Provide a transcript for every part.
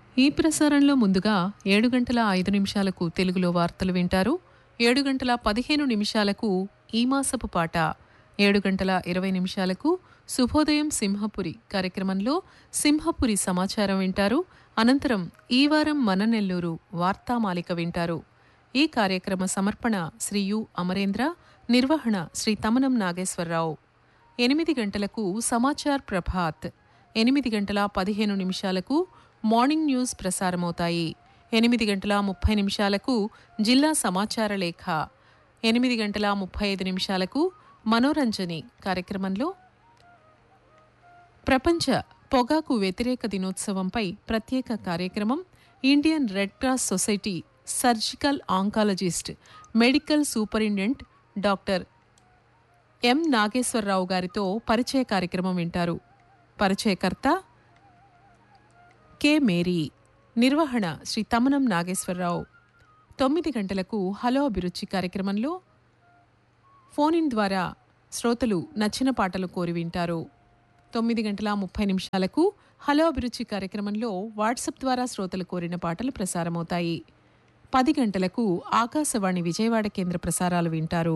ఈ ప్రసారంలో ముందుగా ఏడు గంటల ఐదు నిమిషాలకు తెలుగులో వార్తలు వింటారు ఏడు గంటల పదిహేను నిమిషాలకు ఈ మాసపు పాట ఏడు గంటల ఇరవై నిమిషాలకు శుభోదయం సింహపురి కార్యక్రమంలో సింహపురి సమాచారం వింటారు అనంతరం ఈ వారం మన నెల్లూరు వార్తామాలిక వింటారు ఈ కార్యక్రమ సమర్పణ శ్రీ యు అమరేంద్ర నిర్వహణ శ్రీ తమనం నాగేశ్వరరావు ఎనిమిది గంటలకు సమాచార్ ప్రభాత్ ఎనిమిది గంటల పదిహేను నిమిషాలకు మార్నింగ్ న్యూస్ ప్రసారమవుతాయి ఎనిమిది గంటల ముప్పై నిమిషాలకు జిల్లా సమాచార లేఖ ఎనిమిది గంటల ముప్పై ఐదు నిమిషాలకు మనోరంజని కార్యక్రమంలో ప్రపంచ పొగాకు వ్యతిరేక దినోత్సవంపై ప్రత్యేక కార్యక్రమం Indian Red Cross Society surgical oncologist medical superintendent doctor M Nageswararao గారితో పరిచయ కార్యక్రమం వింటారు పరిచయకర్త కె మేరీ నిర్వహణ శ్రీ తమనం నాగేశ్వరరావు తొమ్మిది గంటలకు హలో అభిరుచి కార్యక్రమంలో ఫోన్ ఇన్ ద్వారా శ్రోతలు నచ్చిన పాటలు కోరి వింటారు తొమ్మిది గంటల ముప్పై నిమిషాలకు హలో అభిరుచి కార్యక్రమంలో వాట్సాప్ ద్వారా శ్రోతలు కోరిన పాటలు ప్రసారమవుతాయి పది గంటలకు ఆకాశవాణి విజయవాడ కేంద్ర ప్రసారాలు వింటారు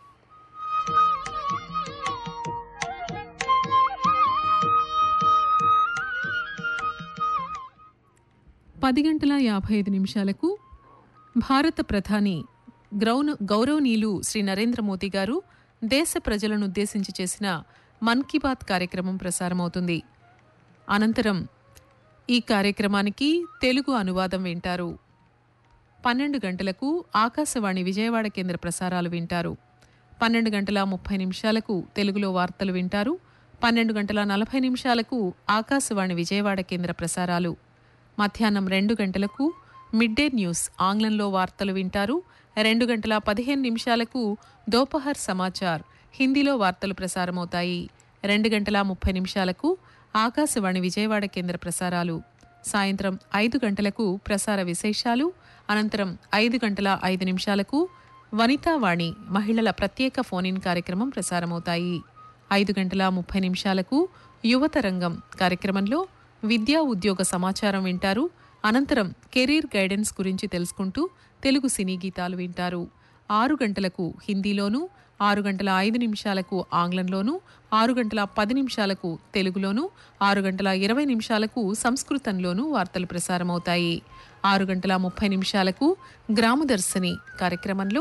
పది గంటల యాభై ఐదు నిమిషాలకు భారత ప్రధాని గ్రౌన గౌరవనీయులు శ్రీ నరేంద్ర మోదీ గారు దేశ ప్రజలను ఉద్దేశించి చేసిన మన్ కీ బాత్ కార్యక్రమం ప్రసారమవుతుంది అనంతరం ఈ కార్యక్రమానికి తెలుగు అనువాదం వింటారు పన్నెండు గంటలకు ఆకాశవాణి విజయవాడ కేంద్ర ప్రసారాలు వింటారు పన్నెండు గంటల ముప్పై నిమిషాలకు తెలుగులో వార్తలు వింటారు పన్నెండు గంటల నలభై నిమిషాలకు ఆకాశవాణి విజయవాడ కేంద్ర ప్రసారాలు మధ్యాహ్నం రెండు గంటలకు మిడ్ డే న్యూస్ ఆంగ్లంలో వార్తలు వింటారు రెండు గంటల పదిహేను నిమిషాలకు దోపహర్ సమాచార్ హిందీలో వార్తలు ప్రసారమవుతాయి రెండు గంటల ముప్పై నిమిషాలకు ఆకాశవాణి విజయవాడ కేంద్ర ప్రసారాలు సాయంత్రం ఐదు గంటలకు ప్రసార విశేషాలు అనంతరం ఐదు గంటల ఐదు నిమిషాలకు వనితావాణి మహిళల ప్రత్యేక ఫోన్ ఇన్ కార్యక్రమం ప్రసారమవుతాయి ఐదు గంటల ముప్పై నిమిషాలకు యువత రంగం కార్యక్రమంలో విద్యా ఉద్యోగ సమాచారం వింటారు అనంతరం కెరీర్ గైడెన్స్ గురించి తెలుసుకుంటూ తెలుగు సినీ గీతాలు వింటారు ఆరు గంటలకు హిందీలోను ఆరు గంటల ఐదు నిమిషాలకు ఆంగ్లంలోను ఆరు గంటల పది నిమిషాలకు తెలుగులోను ఆరు గంటల ఇరవై నిమిషాలకు సంస్కృతంలోనూ వార్తలు ప్రసారమవుతాయి ఆరు గంటల ముప్పై నిమిషాలకు గ్రామదర్శిని కార్యక్రమంలో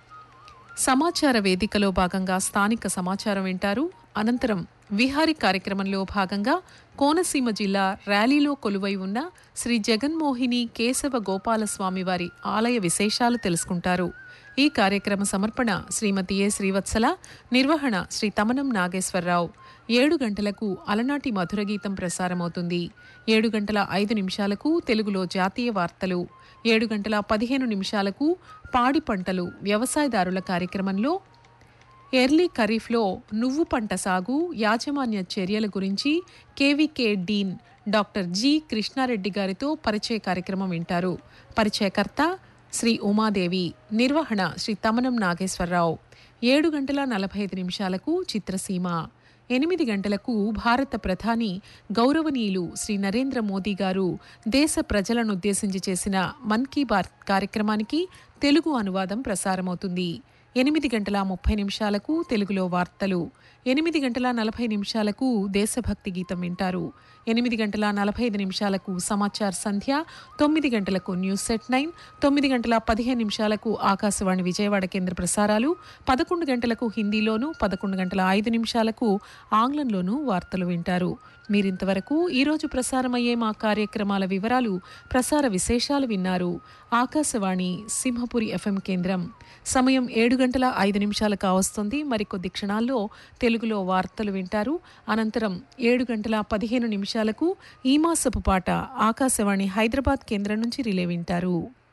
సమాచార వేదికలో భాగంగా స్థానిక సమాచారం వింటారు అనంతరం విహారీ కార్యక్రమంలో భాగంగా కోనసీమ జిల్లా ర్యాలీలో కొలువై ఉన్న శ్రీ జగన్మోహిని కేశవ గోపాలస్వామి వారి ఆలయ విశేషాలు తెలుసుకుంటారు ఈ కార్యక్రమ సమర్పణ శ్రీమతి ఏ శ్రీవత్సల నిర్వహణ శ్రీ తమనం నాగేశ్వరరావు ఏడు గంటలకు అలనాటి మధుర గీతం ప్రసారమవుతుంది ఏడు గంటల ఐదు నిమిషాలకు తెలుగులో జాతీయ వార్తలు ఏడు గంటల పదిహేను నిమిషాలకు పాడి పంటలు వ్యవసాయదారుల కార్యక్రమంలో ఎర్లీ ఖరీఫ్లో నువ్వు పంట సాగు యాజమాన్య చర్యల గురించి KVK dean doctor G Krishnareddy గారితో పరిచయ కార్యక్రమం వింటారు పరిచయకర్త శ్రీ ఉమాదేవి నిర్వహణ శ్రీ తమనం నాగేశ్వరరావు ఏడు గంటల నలభై ఐదు నిమిషాలకు చిత్రసీమ ఎనిమిది గంటలకు భారత ప్రధాని గౌరవనీయులు శ్రీ నరేంద్ర మోదీ గారు దేశ ప్రజలను ఉద్దేశించి చేసిన మన్ కీ బాత్ కార్యక్రమానికి తెలుగు అనువాదం ప్రసారమవుతుంది ఎనిమిది గంటల ముప్పై నిమిషాలకు తెలుగులో వార్తలు ఎనిమిది గంటల నలభై నిమిషాలకు దేశభక్తి గీతం వింటారు ఎనిమిది గంటల నలభై ఐదు నిమిషాలకు సమాచార్ సంధ్య తొమ్మిది గంటలకు న్యూస్ సెట్ నైన్ తొమ్మిది గంటల పదిహేను నిమిషాలకు ఆకాశవాణి విజయవాడ కేంద్ర ప్రసారాలు పదకొండు గంటలకు హిందీలోను పదకొండు గంటల ఐదు నిమిషాలకు ఆంగ్లంలోనూ వార్తలు వింటారు మీరింతవరకు ఈరోజు ప్రసారమయ్యే మా కార్యక్రమాల వివరాలు ప్రసార విశేషాలు విన్నారు ఆకాశవాణి సింహపురి ఎఫ్ఎం కేంద్రం సమయం ఏడు గంటల ఐదు నిమిషాలు కావస్తుంది మరికొద్ది క్షణాల్లో తెలుగులో వార్తలు వింటారు అనంతరం ఏడు గంటల పదిహేను నిమిషాలకు ఈ మాసపు పాట ఆకాశవాణి హైదరాబాద్ కేంద్రం నుంచి రిలే వింటారు